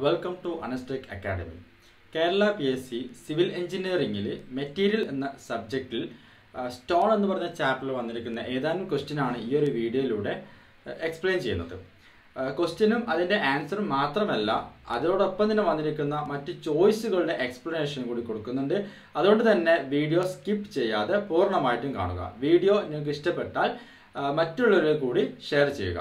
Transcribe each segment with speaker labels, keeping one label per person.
Speaker 1: welcome to അനസ്ടെക് academy Kerala P S C civil എഞ്ചിനീയറിംഗിൽ material എന്ന സബ്ജക്റ്റിൽ സ്റ്റോൺ എന്ന് പറഞ്ഞ ചാപ്റ്ററിൽ വന്നിരിക്കുന്ന ഏതാനും ക്വസ്റ്റ്യൻ ആണ് ഈ ഒരു വീഡിയോയിലൂടെ എക്സ്പ്ലെയിൻ ചെയ്യുന്നത് ക്വസ്റ്റ്യനും അതിൻ്റെ ആൻസറും മാത്രമല്ല അതോടൊപ്പം തന്നെ വന്നിരിക്കുന്ന മറ്റ് ചോയ്സുകളുടെ എക്സ്പ്ലനേഷൻ കൂടി കൊടുക്കുന്നുണ്ട് അതുകൊണ്ട് തന്നെ വീഡിയോ സ്കിപ്പ് ചെയ്യാതെ പൂർണ്ണമായിട്ടും കാണുക വീഡിയോ നിങ്ങൾക്ക് ഇഷ്ടപ്പെട്ടാൽ ആ, മറ്റുള്ളവരെ കൂടി ഷെയർ ചെയ്യുക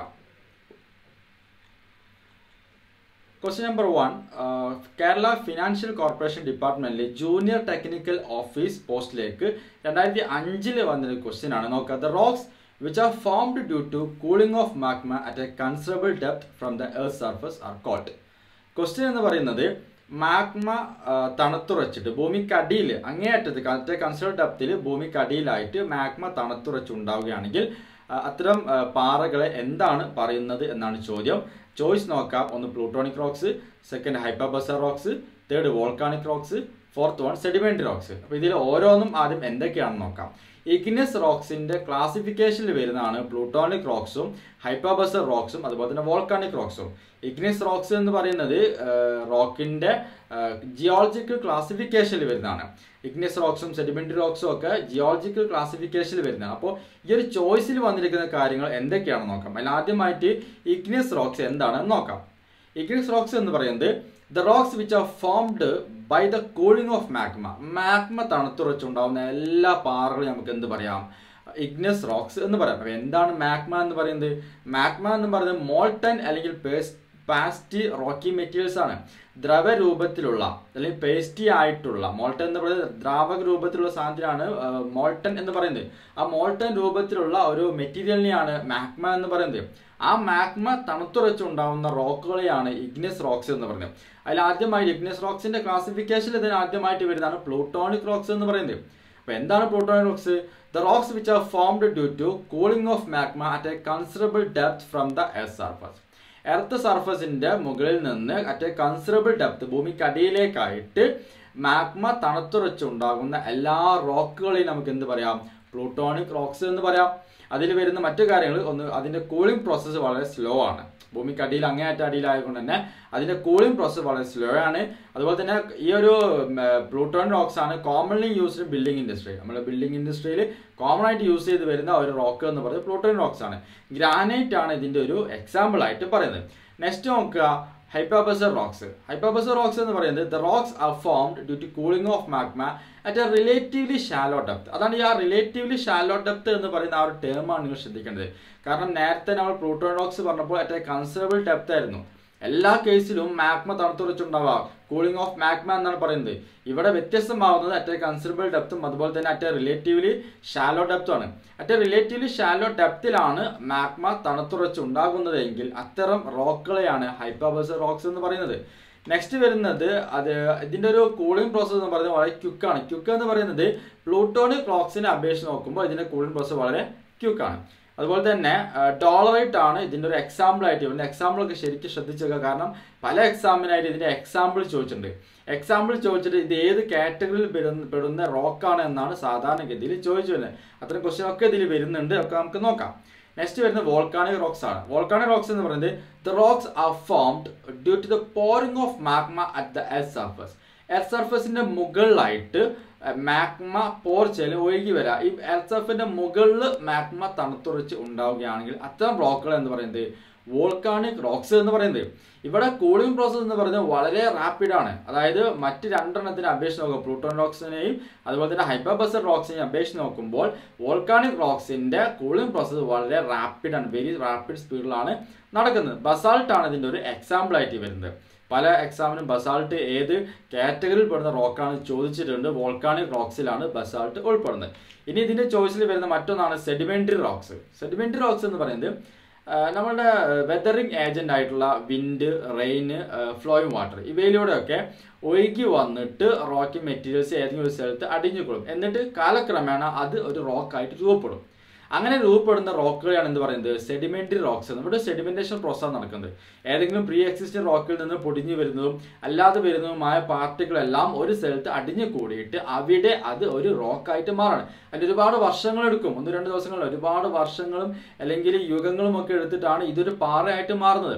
Speaker 1: question number one Kerala financial corporation ഡിപ്പാർട്ട്മെന്റിലെ ജൂനിയർ ടെക്നിക്കൽ ഓഫീസ് പോസ്റ്റിലേക്ക് രണ്ടായിരത്തി അഞ്ചില് വന്നൊരു ക്വസ്റ്റ്യൻ ആണ് നോക്കുക the rocks which are formed due to cooling of magma at a considerable depth from the earth surface are called question എന്ന് പറയുന്നത് മാഗ്മ തണുത്തുറച്ചിട്ട് ഭൂമിക്കടിയിൽ അങ്ങേയറ്റത്ത് അറ്റ് കൺസിഡർ ഡെപ്തിൽ ഭൂമിക്കടിയിലായിട്ട് മാഗ്മ തണുത്തുറച്ചുണ്ടാവുകയാണെങ്കിൽ ആ, അത്തരം ആ, പാറകളെ എന്താണ് പറയുന്നത് എന്നാണ് ചോദ്യം ചോയ്സ് നോക്കാം ഒന്ന് plutonic rocks second hypabyssal rocks third volcanic rocks fourth one sedimentary rocks അപ്പോൾ ഇതിൽ ഓരോന്നും ആദ്യം എന്തൊക്കെയാണെന്ന് നോക്കാം ഇഗ്നസ് റോക്സിന്റെ ക്ലാസിഫിക്കേഷനിൽ വരുന്നതാണ് പ്ലൂട്ടോണിക് റോക്സും ഹൈപ്പബസർ റോക്സും അതുപോലെ തന്നെ വോൾക്കാണിക് റോക്സും ഇഗ്നസ് റോക്സ് എന്ന് പറയുന്നത് റോക്കിന്റെ ജിയോളജിക്കൽ ക്ലാസിഫിക്കേഷനിൽ വരുന്നതാണ് ഇഗ്നസ് റോക്സും സെഡിമെന്ററി റോക്സും ഒക്കെ ജിയോളജിക്കൽ ക്ലാസിഫിക്കേഷനിൽ വരുന്നതാണ് അപ്പോൾ ഈ ഒരു ചോയ്സിൽ വന്നിരിക്കുന്ന കാര്യങ്ങൾ എന്തൊക്കെയാണെന്ന് നോക്കാം അതിൽ ആദ്യമായിട്ട് ഇഗ്നസ് റോക്സ് എന്താണെന്ന് നോക്കാം ഇഗ്നസ് റോക്സ് എന്ന് പറയുന്നത് the rocks which are formed by the cooling of magma magma തണുത്തുറച്ചുണ്ടാവുന്ന എല്ലാ പാറകളും നമുക്ക് എന്ത് പറയാം ഇഗ്നസ് റോക്സ് എന്ന് പറയാം അപ്പൊ എന്താണ് മാഗ്മ എന്ന് പറയുന്നത് മാഗ്മ എന്ന് പറയുന്നത് മോൾട്ടൻ അല്ലെങ്കിൽ പാസ്റ്റി റോക്കി മെറ്റീരിയൽസ് ആണ് ദ്രവരൂപത്തിലുള്ള അല്ലെങ്കിൽ പേസ്റ്റി ആയിട്ടുള്ള മോൾട്ടൻ എന്ന് പറയുന്നത് ദ്രാവക രൂപത്തിലുള്ള സാധനത്തിനാണ് മോൾട്ടൻ എന്ന് പറയുന്നത് ആ മോൾട്ടൻ രൂപത്തിലുള്ള ഒരു മെറ്റീരിയലിനെയാണ് മാഗ്മ എന്ന് പറയുന്നത് ആ മാഗ്മ തണുത്തുറച്ചുണ്ടാവുന്ന റോക്കുകളെയാണ് ഇഗ്നസ് റോക്സ് എന്ന് പറയുന്നത് അതിൽ ആദ്യമായി ഇഗ്നസ് റോക്സിന്റെ ക്ലാസിഫിക്കേഷനിൽ ഇതിന് ആദ്യമായിട്ട് വരുന്നതാണ് പ്ലൂട്ടോണിക് റോക്സ് എന്ന് പറയുന്നത് അപ്പൊ എന്താണ് plutonic rocks the rocks which are formed due to cooling of magma at a considerable depth from the earth surface earth സർഫസിന്റെ മുകളിൽ നിന്ന് അറ്റ് എ കൺസിഡറബിൾ ഡെപ്ത് ഭൂമിക്കടിയിലേക്കായിട്ട് മാഗ്മ തണുത്തുറച്ചുണ്ടാകുന്ന എല്ലാ റോക്കുകളെയും നമുക്ക് എന്ത് പറയാം പ്ലൂട്ടോണിക് റോക്സ് എന്ന് പറയാം അതിൽ വരുന്ന മറ്റു കാര്യങ്ങൾ ഒന്ന് അതിന്റെ കൂളിംഗ് പ്രോസസ്സ് വളരെ സ്ലോ ആണ് ഭൂമിക്കടിയിൽ അങ്ങേയറ്റ അടിയിലായതുകൊണ്ട് തന്നെ അതിന്റെ കൂളിംഗ് പ്രോസസ്സ് വളരെ സ്ലോ ആണ് അതുപോലെ തന്നെ ഈ ഒരു പ്ലൂട്ടോൺ റോക്സ് ആണ് കോമൺലി യൂസ്ഡ് ബിൽഡിംഗ് ഇൻഡസ്ട്രി നമ്മൾ ബിൽഡിംഗ് ഇൻഡസ്ട്രിയിൽ കോമൺ ആയിട്ട് യൂസ് ചെയ്ത് വരുന്ന ഒരു റോക്ക് എന്ന് പറയുന്നത് പ്ലൂട്ടോൺ റോക്സ് ആണ് ഗ്രാനൈറ്റ് ആണ് ഇതിന്റെ ഒരു എക്സാമ്പിൾ ആയിട്ട് പറയുന്നത് നെക്സ്റ്റ് നോക്കുക ഹൈപ്പാബസർ റോക്സ് ഹൈപ്പാബസർ റോക്സ് എന്ന് പറയുന്നത് the rocks are formed due to cooling of magma at a relatively shallow depth അതാണ് ഈ ആ റിലേറ്റീവ്ലി ഷാലോ ഡെപ്ത് എന്ന് പറയുന്ന ആ ഒരു ടേമാണ് നിങ്ങൾ ശ്രദ്ധിക്കേണ്ടത് കാരണം നേരത്തെ നമ്മൾ പ്ലൂട്ടോൺ റോക്സ് പറഞ്ഞപ്പോൾ അറ്റ് എ കൺസിഡറബിൾ ഡെപ്ത് ആയിരുന്നു എല്ലാ കേസിലും മാഗ്മ തണുത്തുറച്ചുണ്ടാവുക കൂളിംഗ് ഓഫ് മാഗ്മ എന്നാണ് പറയുന്നത് ഇവിടെ വ്യത്യസ്തമാവുന്നത് അറ്റ് എ കൺസിഡറബിൾ ഡെപ്തും അതുപോലെ തന്നെ അറ്റ് എ റിലേറ്റീവ്ലി ഷാലോ ഡെപ്തും ആണ് അറ്റ് എ റിലേറ്റീവ്ലി ഷാലോ ഡെപ്തിലാണ് മാഗ്മ തണുത്തുറച്ചുണ്ടാകുന്നതെങ്കിൽ അത്തരം റോക്കുകളെയാണ് ഹൈപ്പാബസ് റോക്സ് എന്ന് പറയുന്നത് നെക്സ്റ്റ് വരുന്നത് അത് ഇതിന്റെ ഒരു കൂളിംഗ് പ്രോസസ്സ് എന്ന് പറയുന്നത് വളരെ ക്യുക്കാണ് ക്യുക്ക് എന്ന് പറയുന്നത് പ്ലൂട്ടോണിക് റോക്സിനെ അപേക്ഷിച്ച് നോക്കുമ്പോൾ ഇതിന്റെ കൂളിംഗ് പ്രോസസ്സ് വളരെ ക്യുക്കാണ് അതുപോലെ തന്നെ ഡോളറൈറ്റ് ആണ് ഇതിന്റെ ഒരു എക്സാമ്പിൾ ആയിട്ട് ഇതിന്റെ എക്സാമ്പിൾ ഒക്കെ ശരിക്കും ശ്രദ്ധിച്ചേക്കുക കാരണം പല എക്സാമിനായിട്ട് ഇതിന്റെ എക്സാമ്പിൾ ചോദിച്ചിട്ടുണ്ട് എക്സാമ്പിൾ ചോദിച്ചിട്ട് ഇത് ഏത് കാറ്റഗറിയിൽ പെടുന്ന പെടുന്ന റോക്കാണ് എന്നാണ് സാധാരണഗതിയിൽ ചോദിച്ചു വരുന്നത് അത്തരം ക്വസ്റ്റ്യൻ ഒക്കെ ഇതിൽ വരുന്നുണ്ട് ഒക്കെ നമുക്ക് നോക്കാം നെക്സ്റ്റ് വരുന്നത് വോൾക്കാണിക് റോക്സ് ആണ് വോൾക്കാണിക് റോക്സ് എന്ന് പറയുന്നത് the rocks are formed due to the pouring of magma at the earth surface earth സർഫസിന്റെ മുകളിലായിട്ട് മാഗ്മ പോർ ചെയ്യൽ ഒഴുകി വരാം ഈ എർത്ത് സർഫസിന്റെ മുകളിൽ മാഗ്മ തണുത്തുറച്ച് ഉണ്ടാവുകയാണെങ്കിൽ അത്തരം റോക്കുകൾ എന്ന് പറയുന്നത് വോൾക്കാണിക് റോക്സ് എന്ന് പറയുന്നത് ഇവിടെ കൂളിംഗ് പ്രോസസ്സ് എന്ന് പറയുന്നത് വളരെ റാപ്പിഡ് ആണ് അതായത് മറ്റ് രണ്ടെണ്ണത്തിനെ അപേക്ഷിച്ച് നോക്കുക പ്ലൂട്ടോൺ റോക്സിനെയും അതുപോലെ തന്നെ ഹൈപ്പർബസർ റോക്സിനെയും അപേക്ഷിച്ച് നോക്കുമ്പോൾ വോൾക്കാണിക് റോക്സിന്റെ കൂളിംഗ് പ്രോസസ്സ് വളരെ റാപ്പിഡ് ആണ് വെരി റാപ്പിഡ് സ്പീഡിലാണ് നടക്കുന്നത് ബസാൾട്ട് ആണ് ഇതിന്റെ ഒരു എക്സാമ്പിൾ ആയിട്ട് വരുന്നത് പല എക്സാമിനും ബസാൾട്ട് ഏത് കാറ്റഗറിയിൽ പെടുന്ന റോക്കാണ് ചോദിച്ചിട്ടുണ്ട് വോൾക്കാണിക് റോക്സിലാണ് ബസാൾട്ട് ഉൾപ്പെടുന്നത് ഇനി ഇതിന്റെ ചോയ്സിൽ വരുന്ന മറ്റൊന്നാണ് സെഡിമെന്ററി റോക്സ് സെഡിമെന്ററി റോക്സ് എന്ന് പറയുന്നത് ആ, നമ്മളുടെ വെതറിംഗ് ഏജന്റ് ആയിട്ടുള്ള വിൻഡ് റെയിൻ ഫ്ലോയിങ് വാട്ടർ ഇവയിലൂടെയൊക്കെ ഒഴുകി വന്നിട്ട് റോക്കി മെറ്റീരിയൽസ് ഏതെങ്കിലും ഒരു സ്ഥലത്ത് അടിഞ്ഞുകൊള്ളും എന്നിട്ട് കാലക്രമേണ അത് ഒരു റോക്കായിട്ട് രൂപപ്പെടും അങ്ങനെ രൂപപ്പെടുന്ന റോക്കുകളെയാണ് എന്ത് പറയുന്നത് സെഡിമെന്ററി റോക്സ് നമ്മുടെ സെഡിമെന്റേഷൻ പ്രോസസ് നടക്കുന്നത് ഏതെങ്കിലും പ്രീ എക്സിസ്റ്റിംഗ് റോക്കിൽ നിന്ന് പൊടിഞ്ഞു വരുന്നതും അല്ലാതെ വരുന്നതുമായ പാർട്ടികളെല്ലാം ഒരു സ്ഥലത്ത് അടിഞ്ഞു കൂടിയിട്ട് അവിടെ അത് ഒരു റോക്കായിട്ട് മാറണം അതിന് ഒരുപാട് വർഷങ്ങൾ എടുക്കും ഒന്ന് രണ്ട് ദിവസങ്ങളിൽ ഒരുപാട് വർഷങ്ങളും അല്ലെങ്കിൽ യുഗങ്ങളും ഒക്കെ എടുത്തിട്ടാണ് ഇതൊരു പാറയായിട്ട് മാറുന്നത്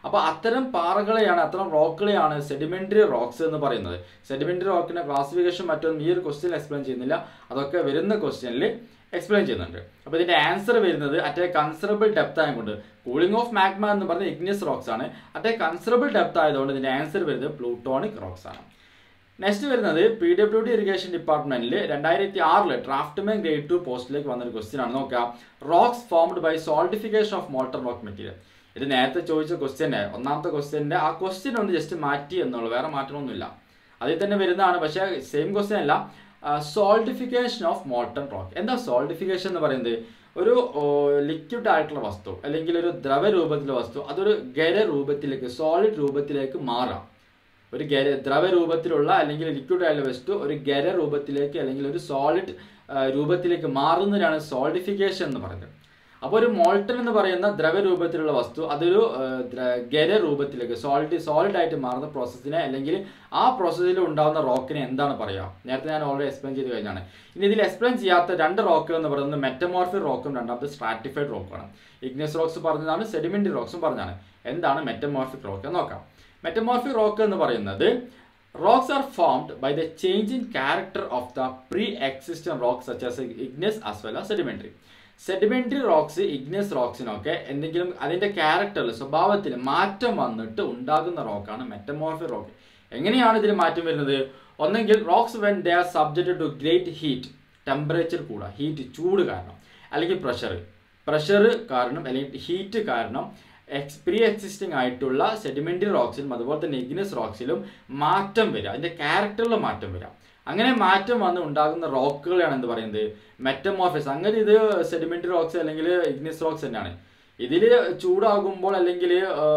Speaker 1: അപ്പോൾ അത്തരം പാറകളെയാണ് അത്തരം റോക്കുകളെയാണ് സെഡിമെന്ററി റോക്സ് എന്ന് പറയുന്നത് സെഡിമെന്ററി റോക്കിന്റെ ക്ലാസിഫിക്കേഷൻ മറ്റൊന്നും ഈ ഒരു ക്വസ്റ്റ്യൻ എക്സ്പ്ലെയിൻ ചെയ്യുന്നില്ല അതൊക്കെ വരുന്ന ക്വസ്റ്റ്യനിൽ എക്സ്പ്ലെയിൻ ചെയ്യുന്നുണ്ട് അപ്പോൾ ഇതിന്റെ ആൻസർ വരുന്നത് അറ്റ് എ കൺസിഡറബിൾ ഡെപ്ത് ആയതുകൊണ്ട് കൂളിംഗ് ഓഫ് മാഗ്മ എന്ന് പറഞ്ഞ ഇഗ്നിയസ് റോക്സ് ആണ് അറ്റ് എ കൺസിഡറബിൾ ഡെപ്ത് ആയതുകൊണ്ട് ഇതിന്റെ ആൻസർ വരുന്നത് പ്ലൂട്ടോണിക് റോക്സ് ആണ് നെക്സ്റ്റ് വരുന്നത് പി ഡബ്ല്യു ഡി ഇറിഗേഷൻ ഡിപ്പാർട്ട്മെന്റിൽ രണ്ടായിരത്തി ആറില് ഡ്രാഫ്റ്റ്മാൻ ഗ്രേഡ് ടു പോസ്റ്റിലേക്ക് വന്നൊരു ക്വസ്റ്റ്യൻ ആണ് നോക്കാം rocks formed by solidification of molten rock material ഇത് നേരത്തെ ചോദിച്ച ക്വസ്റ്റ്യൻ്റെ ഒന്നാമത്തെ ക്വസ്റ്റ്യൻ്റെ ആ ക്വസ്റ്റ്യൻ ഒന്ന് ജസ്റ്റ് മാറ്റി എന്നുള്ളൂ വേറെ മാറ്റമൊന്നുമില്ല അതിൽ തന്നെ വരുന്നതാണ് പക്ഷേ സെയിം ക്വസ്റ്റ്യൻ അല്ല സോൾഡിഫിക്കേഷൻ ഓഫ് മോൾട്ടൺ റോക്ക് എന്താ സോൾഡിഫിക്കേഷൻ എന്ന് പറയുന്നത് ഒരു ലിക്വിഡ് ആയിട്ടുള്ള വസ്തു അല്ലെങ്കിൽ ഒരു ദ്രവ രൂപത്തിലെ വസ്തു അതൊരു ഖര രൂപത്തിലേക്ക് സോളിഡ് രൂപത്തിലേക്ക് മാറാം ഒരു ഗര ദ്രവ രൂപത്തിലുള്ള അല്ലെങ്കിൽ ലിക്വിഡ് ആയിട്ടുള്ള വസ്തു ഒരു ഖര രൂപത്തിലേക്ക് അല്ലെങ്കിൽ ഒരു സോളിഡ് രൂപത്തിലേക്ക് മാറുന്നതിനാണ് സോൾഡിഫിക്കേഷൻ എന്ന് പറയുന്നത് അപ്പോൾ ഒരു മോൾട്ടൺ എന്ന് പറയുന്ന ദ്രവരൂപത്തിലുള്ള വസ്തു അതൊരു ഖര രൂപത്തിലേക്ക് സോളിഡ് സോളിഡ് ആയിട്ട് മാറുന്ന പ്രോസസ്സിനെ അല്ലെങ്കിൽ ആ പ്രോസസ്സിൽ ഉണ്ടാകുന്ന റോക്കിനെ എന്താണ് പറയുക നേരത്തെ ഞാൻ ഓൾറെഡി എക്സ്പ്ലെയിൻ ചെയ്ത് കഴിഞ്ഞാണ് ഇനി ഇതിൽ എക്സ്പ്ലെയിൻ ചെയ്യാത്ത രണ്ട് റോക്കുകൾ എന്ന് പറയുന്നത് മെറ്റമോർഫിക് റോക്കും രണ്ടാമത്തെ സ്ട്രാറ്റിഫൈഡ് റോക്കാണ് ഇഗ്നസ് റോക്സ് പറഞ്ഞതാണ് സെഡിമെന്ററി റോക്സും പറഞ്ഞാണ് എന്താണ് മെറ്റമോർഫിക് റോക്ക് എന്ന് നോക്കാം മെറ്റമോർഫിക് റോക്ക് എന്ന് പറയുന്നത് rocks are formed by the change in character of the pre existent rock such as igneous as well as sedimentary sedimentary rocks igneous റോക്സിനൊക്കെ എന്തെങ്കിലും അതിന്റെ ക്യാരക്ടറിൽ സ്വഭാവത്തിൽ മാറ്റം വന്നിട്ട് ഉണ്ടാകുന്ന റോക്കാണ് മെറ്റമോർഫിക് റോക്ക് എങ്ങനെയാണ് ഇതിൽ മാറ്റം വരുന്നത് ഒന്നെങ്കിൽ rocks when they are subject to great heat temperature കൂടുക ഹീറ്റ് ചൂട് കാരണം അല്ലെങ്കിൽ പ്രഷർ പ്രഷർ കാരണം അല്ലെങ്കിൽ ഹീറ്റ് കാരണം എക്സ് പ്രീ എക്സിസ്റ്റിംഗ് ആയിട്ടുള്ള സെഡിമെന്ററി റോക്സിലും അതുപോലെ തന്നെ ഇഗ്നസ് റോക്സിലും മാറ്റം വരിക അതിന്റെ ക്യാരക്ടറിൽ മാറ്റം വരിക അങ്ങനെ മാറ്റം വന്ന് ഉണ്ടാകുന്ന റോക്കുകളാണ് എന്ത് പറയുന്നത് മെറ്റമോർഫിസ് അങ്ങനെ ഇത് സെഡിമെന്ററി റോക്സ് അല്ലെങ്കിൽ ഇഗ്നിസ് റോക്സ് തന്നെയാണ് ഇതിൽ ചൂടാകുമ്പോൾ അല്ലെങ്കിൽ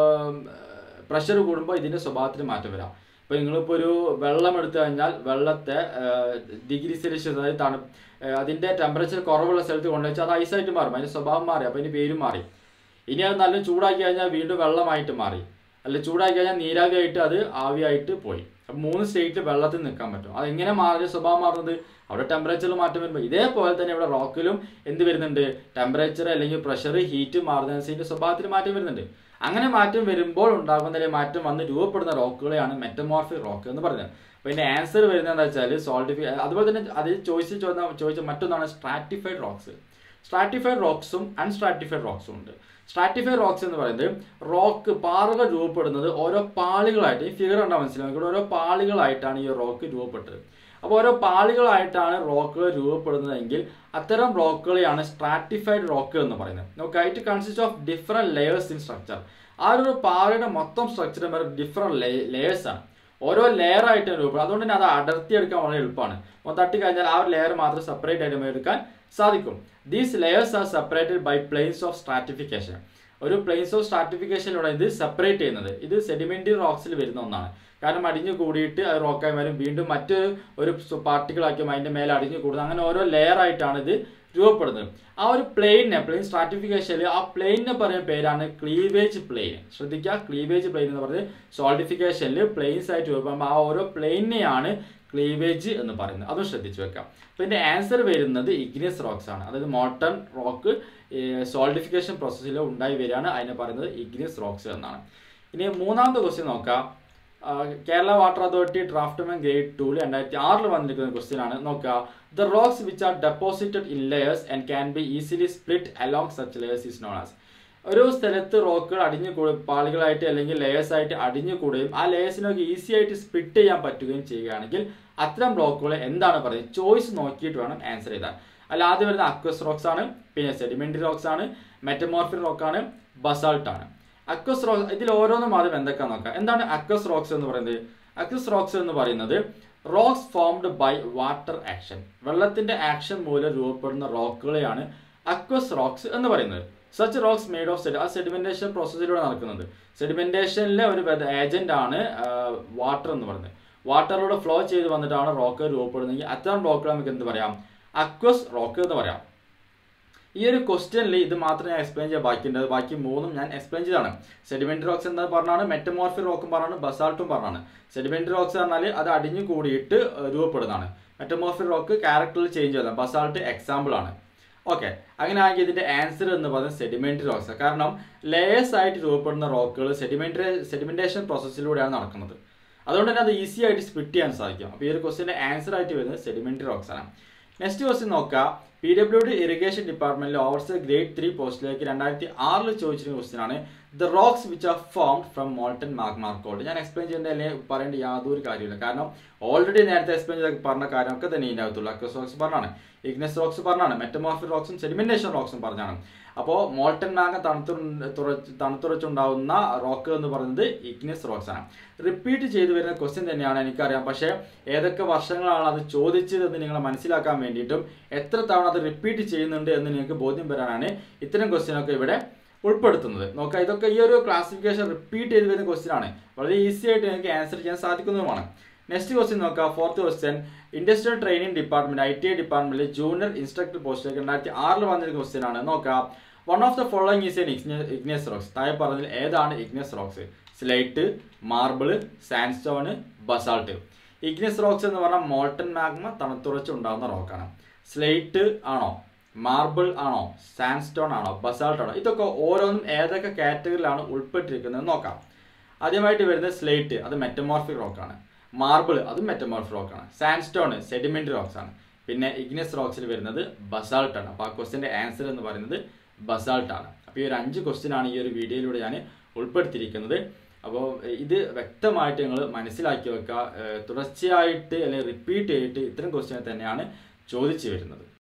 Speaker 1: പ്രഷർ കൂടുമ്പോൾ ഇതിന്റെ സ്വഭാവത്തിൽ മാറ്റം വരാം ഇപ്പൊ നിങ്ങളിപ്പോൾ ഒരു വെള്ളം എടുത്തു കഴിഞ്ഞാൽ വെള്ളത്തെ ഡിഗ്രി സെൽഷ്യസ് അതായത് തണു അതിന്റെ ടെമ്പറേച്ചർ കുറവുള്ള സ്ഥലത്ത് കൊണ്ടുവച്ചാൽ അത് ഐസായിട്ട് മാറും അതിന്റെ സ്വഭാവം മാറി അപ്പൊ അതിന്റെ പേരും മാറി ഇനി അത് നല്ല ചൂടാക്കി കഴിഞ്ഞാൽ വീണ്ടും വെള്ളമായിട്ട് മാറി അല്ല ചൂടാക്കി കഴിഞ്ഞാൽ നീരാവിയായിട്ട് അത് ആവിയായിട്ട് പോയി അപ്പം മൂന്ന് സ്റ്റേറ്റിൽ വെള്ളത്തിൽ നിൽക്കാൻ പറ്റും അത് എങ്ങനെ മാറിയ സ്വഭാവം മാറുന്നത് അവിടെ ടെമ്പറേച്ചറിൽ മാറ്റം വരുമ്പോൾ ഇതേപോലെ തന്നെ ഇവിടെ റോക്കിലും എന്ത് വരുന്നുണ്ട് ടെമ്പറേച്ചർ അല്ലെങ്കിൽ പ്രഷർ ഹീറ്റ് മാറുന്നതിന്റെ സ്വഭാവത്തിൽ മാറ്റം വരുന്നുണ്ട് അങ്ങനെ മാറ്റം വരുമ്പോൾ ഉണ്ടാകുന്ന അല്ലെങ്കിൽ മാറ്റം വന്ന് രൂപപ്പെടുന്ന റോക്കുകളെയാണ് മെറ്റമോർഫിക് റോക്ക് എന്ന് പറയുന്നത് അപ്പോൾ ഇതിന്റെ ആൻസർ വരുന്നത് എന്താ വെച്ചാൽ സോൾട്ടിഫൈ അതുപോലെ തന്നെ അതിൽ ചോദിച്ച് ചോദിച്ച ചോദിച്ച മറ്റൊന്നാണ് സ്ട്രാറ്റിഫൈഡ് റോക്സ് സ്ട്രാറ്റിഫൈഡ് റോക്സും അൺസ്ട്രാറ്റിഫൈഡ് റോക്സും ഉണ്ട് സ്ട്രാറ്റിഫൈഡ് റോക്സ് എന്ന് പറയുന്നത് റോക്ക് പാറകൾ രൂപപ്പെടുന്നത് ഓരോ പാളികളായിട്ട് ഈ ഫിഗർ കണ്ടാൽ മനസ്സിലാവും ഓരോ പാളികളായിട്ടാണ് ഈ റോക്ക് രൂപപ്പെട്ടത് അപ്പോൾ ഓരോ പാളികളായിട്ടാണ് റോക്കുകൾ രൂപപ്പെടുന്നതെങ്കിൽ അത്തരം റോക്കുകളെയാണ് സ്ട്രാറ്റിഫൈഡ് റോക്ക് എന്ന് പറയുന്നത് നോക്കുക it consist of different layers in structure ആ ഒരു പാറയുടെ മൊത്തം സ്ട്രക്ചർ ഡിഫറെന്റ് ലെയേഴ്സ് ആണ് ഓരോ ലെയർ ആയിട്ട് രൂപപ്പെടും അതുകൊണ്ട് തന്നെ അത് അടർത്തിയെടുക്കാൻ വളരെ എളുപ്പമാണ് ഒന്ന് തട്ടി കഴിഞ്ഞാൽ ആ ഒരു ലെയർ മാത്രം സെപ്പറേറ്റ് ആയിട്ട് എടുക്കാൻ സാധിക്കും these layers are separated by planes of stratification ഒരു പ്ലെയിൻസ് ഓഫ് സ്ട്രാറ്റിഫിക്കേഷനിലൂടെ ഇത് സെപ്പറേറ്റ് ചെയ്യുന്നത് ഇത് സെഡിമെന്ററി റോക്സിൽ വരുന്ന ഒന്നാണ് കാരണം അടിഞ്ഞു കൂടിയിട്ട് അത് റോക്കായി വരും വീണ്ടും മറ്റ് ഒരു പാർട്ടിക്കിളാക്കി അതിന്റെ മേലെ അടിഞ്ഞു കൂടുന്നത് അങ്ങനെ ഓരോ ലെയർ ആയിട്ടാണ് ഇത് രൂപപ്പെടുന്നത് ആ ഒരു പ്ലെയിനെ പ്ലെയിൻ സ്ട്രാറ്റിഫിക്കേഷനിൽ ആ പ്ലെയിനെ പറയുന്ന പേരാണ് ക്ലീവേജ് പ്ലെയിൻ ശ്രദ്ധിക്കുക ക്ലീവേജ് പ്ലെയിൻ എന്ന് പറയുന്നത് സോൾഡിഫിക്കേഷനിൽ പ്ലെയിൻസ് ആയിട്ട് രൂപപ്പെടുമ്പോൾ ആ ഓരോ പ്ലെയിനെയാണ് ക്ലീവേജ് എന്ന് പറയുന്നത് അതും ശ്രദ്ധിച്ചു വെക്കാം അപ്പോൾ ഇതിന്റെ ആൻസർ വരുന്നത് ഇഗ്നിയസ് റോക്സ് ആണ് അതായത് മോട്ടൺ റോക്ക് സോൾഡിഫിക്കേഷൻ പ്രോസസ്സിൽ ഉണ്ടായി വരികയാണ് അതിനെ പറയുന്നത് ഇഗ്നിയസ് റോക്സ് എന്നാണ് ഇനി മൂന്നാമത്തെ ക്വസ്റ്റ്യൻ നോക്കാം Kerala water authority draftsman grade ടൂല് രണ്ടായിരത്തി ആറിൽ വന്നിരിക്കുന്ന ക്വസ്റ്റ്യൻ ആണ് നോക്കുക the rocks which are deposited in layers and can be easily split along such layers is known as ഒരു സ്ഥലത്ത് റോക്കുകൾ അടിഞ്ഞു കൂടും പാളികളായിട്ട് അല്ലെങ്കിൽ ലെയേഴ്സ് ആയിട്ട് അടിഞ്ഞു കൂടുകയും ആ ലെയേഴ്സിനൊക്കെ ഈസി ആയിട്ട് സ്പ്ലിറ്റ് ചെയ്യാൻ പറ്റുകയും ചെയ്യുകയാണെങ്കിൽ അത്തരം റോക്കുകളെ എന്താണ് പറയുന്നത് ചോയ്സ് നോക്കിയിട്ട് വേണം ആൻസർ ചെയ്താൽ അല്ല ആദ്യം വരുന്ന അക്വസ് റോക്സ് ആണ് പിന്നെ സെഡിമെന്ററി റോക്സ് ആണ് മെറ്റമോർഫിക് റോക്ക് ആണ് ബസാൾട്ട് ആണ് അക്വസ് റോക്സ് ഇതിൽ ഓരോന്നും ആദ്യം എന്തൊക്കെയാന്ന് നോക്കാം എന്താണ് അക്വസ് റോക്സ് എന്ന് പറയുന്നത് അക്വസ് റോക്സ് എന്ന് പറയുന്നത് rocks formed by water action വെള്ളത്തിന്റെ ആക്ഷൻ മൂലം രൂപപ്പെടുന്ന റോക്കുകളെയാണ് അക്വസ് റോക്സ് എന്ന് പറയുന്നത് സച്ച് റോക്സ് മെയ്ഡ് ഓഫ് സെഡ് ആ സെഡിമെന്റേഷൻ പ്രോസസ്സിലൂടെ നടക്കുന്നത് സെഡിമെന്റേഷനിലെ ഒരു ഏജന്റ് ആണ് വാട്ടർ എന്ന് പറയുന്നത് വാട്ടറിലൂടെ ഫ്ലോ ചെയ്ത് വന്നിട്ടാണ് റോക്ക് രൂപപ്പെടുന്നതെങ്കിൽ അത്തരം റോക്കുകൾ നമുക്ക് എന്ത് പറയാം അക്വസ് റോക്ക് എന്ന് പറയാം ഈ ഒരു ക്വസ്റ്റ്യനിൽ ഇത് മാത്രം ഞാൻ എക്സ്പ്ലെയിൻ ചെയ്യാൻ ബാക്കിയുണ്ട് ബാക്കി മൂന്നും ഞാൻ എക്സ്പ്ലെയിൻ ചെയ്താണ് സെഡിമെന്ററി റോക്സ് എന്താ പറഞ്ഞാണ് മെറ്റമോർഫിക് റോക്കും പറഞ്ഞാണ് ബസാൾട്ടും പറഞ്ഞാണ് സെഡിമെന്ററി റോക്സ് പറഞ്ഞാൽ അത് അടിഞ്ഞു കൂടിയിട്ട് രൂപപ്പെടുന്നതാണ് മെറ്റമോർഫിക് റോക്ക് ക്യാരക്ടറിൽ ചേഞ്ച് ചെയ്യുന്നത് ബസാൾട്ട് എക്സാമ്പിൾ ആണ് ഓക്കെ അങ്ങനെ ആണെങ്കിൽ ഇതിന്റെ ആൻസർ എന്ന് പറയുന്നത് സെഡിമെന്ററി റോക്സ് കാരണം ലേയേഴ്സ് ആയിട്ട് രൂപപ്പെടുന്ന റോക്കുകൾ സെഡിമെന്ററി സെഡിമെന്റേഷൻ പ്രോസസ്സിലൂടെയാണ് നടക്കുന്നത് അതുകൊണ്ട് തന്നെ അത് ഈസി ആയിട്ട് സ്പ്ലിറ്റ് ചെയ്യാൻ സാധിക്കും അപ്പോൾ ഈ ഒരു ക്വസ്റ്റിന്റെ ആൻസർ ആയിട്ട് വരുന്നത് സെഡിമെന്ററി റോക്സ് ആണ് നെക്സ്റ്റ് ക്വസ്റ്റ്യൻ നോക്കുക പി ഡബ്ല്യു ഡി ഇറിഗേഷൻ ഡിപ്പാർട്ട്മെന്റിൽ ഓവർസീർ ഗ്രേഡ് ത്രീ പോസ്റ്റിലേക്ക് രണ്ടായിരത്തി ആറിൽ ചോദിച്ചിരുന്ന ക്വസ്റ്റ്യൻ ആണ് the rocks which are formed from molten മാർക്കോൾഡ് ഞാൻ എക്സ്പ്ലെയിൻ ചെയ്യേണ്ട അല്ലെങ്കിൽ പറയേണ്ട യാതൊരു കാര്യമില്ല കാരണം ഓൾറെഡി നേരത്തെ എക്സ്പ്ലെയിൻ ചെയ്ത പറഞ്ഞ കാര്യമൊക്കെ തന്നെ ഇതിൻ്റെ അകത്തുള്ള അക്വസ് റോക്സ് പറഞ്ഞാണ് ഇഗ്നസ് റോക്സ് പറഞ്ഞാണ് മെറ്റമോർഫിക് റോക്സും സെഡിമെന്റേഷൻ റോക്സും പറഞ്ഞാണ് അപ്പോൾ മോൾട്ടൻ മാങ്ങ തണുത്തു തുറച്ച് തണുത്തുറച്ചുണ്ടാവുന്ന റോക്ക് എന്ന് പറയുന്നത് ഇഗ്നസ് റോക്സ് ആണ് റിപ്പീറ്റ് ചെയ്തു വരുന്ന ക്വസ്റ്റ്യൻ തന്നെയാണ് എനിക്കറിയാം പക്ഷേ ഏതൊക്കെ വർഷങ്ങളാണ് അത് ചോദിച്ചതെന്ന് നിങ്ങൾ മനസ്സിലാക്കാൻ വേണ്ടിയിട്ടും എത്ര തവണ അത് റിപ്പീറ്റ് ചെയ്യുന്നുണ്ട് എന്ന് നിങ്ങൾക്ക് ബോധ്യം വരാനാണ് ഇത്തരം ക്വസ്റ്റ്യൻ ഒക്കെ ഇവിടെ ഉൾപ്പെടുത്തുന്നത് നോക്കാം ഇതൊക്കെ ഈ ഒരു ക്ലാസിഫിക്കേഷൻ റിപ്പീറ്റ് ചെയ്ത് വരുന്ന ക്വസ്റ്റ്യൻ ആണ് വളരെ ഈസി ആയിട്ട് നിങ്ങൾക്ക് ആൻസർ ചെയ്യാൻ സാധിക്കുന്നതുമാണ് നെക്സ്റ്റ് ക്വസ്റ്റ്യൻ നോക്കാം fourth question industrial training department I T I ഡിപ്പാർട്ട്മെന്റിൽ ജൂനിയർ ഇൻസ്ട്രക്ടർ പോസ്റ്റിലേക്ക് രണ്ടായിരത്തി ആറിൽ വന്നിരുന്ന ക്വസ്റ്റ്യൻ ആണ് നോക്കാം one of the following is an igneous rocks താഴെ പറഞ്ഞതിൽ ഏതാണ് igneous rocks slate marble sandstone basalt igneous rocks എന്ന് പറഞ്ഞാൽ മോൾട്ടൻ മാഗ്മ തണുത്തുറച്ച് ഉണ്ടാകുന്ന റോക്കാണ് സ്ലേറ്റ് ആണോ മാർബിൾ ആണോ സാൻഡ്സ്റ്റോൺ ആണോ ബസാൾട്ട് ആണോ ഇതൊക്കെ ഓരോന്നും ഏതൊക്കെ കാറ്റഗറിയിലാണ് ഉൾപ്പെട്ടിരിക്കുന്നത് നോക്കാം ആദ്യമായിട്ട് വരുന്നത് സ്ലേറ്റ് അത് മെറ്റമോർഫിക് റോക്കാണ് മാർബിൾ അതും മെറ്റമോർഫിക് റോക്കാണ് സാൻഡ്സ്റ്റോൺ സെഡിമെന്ററി റോക്സ് ആണ് പിന്നെ ഇഗ്നസ് റോക്സിൽ വരുന്നത് ബസാൾട്ട് ആണ് അപ്പോൾ ആ ക്വസ്റ്റിന്റെ ആൻസർ എന്ന് പറയുന്നത് ബസാൾട്ട് ആണ് അപ്പോൾ ഈ ഒരു അഞ്ച് ക്വസ്റ്റ്യൻ ആണ് ഈ ഒരു വീഡിയോയിലൂടെ ഞാൻ ഉൾപ്പെടുത്തിയിരിക്കുന്നത് അപ്പോൾ ഇത് വ്യക്തമായിട്ട് നിങ്ങൾ മനസ്സിലാക്കി വെക്കുക തുടർച്ചയായിട്ട് അല്ലെങ്കിൽ റിപ്പീറ്റ് ചെയ്തിട്ട് ഇത്തരം ക്വസ്റ്റ്യൻ തന്നെയാണ് ചോദിച്ചു വരുന്നത്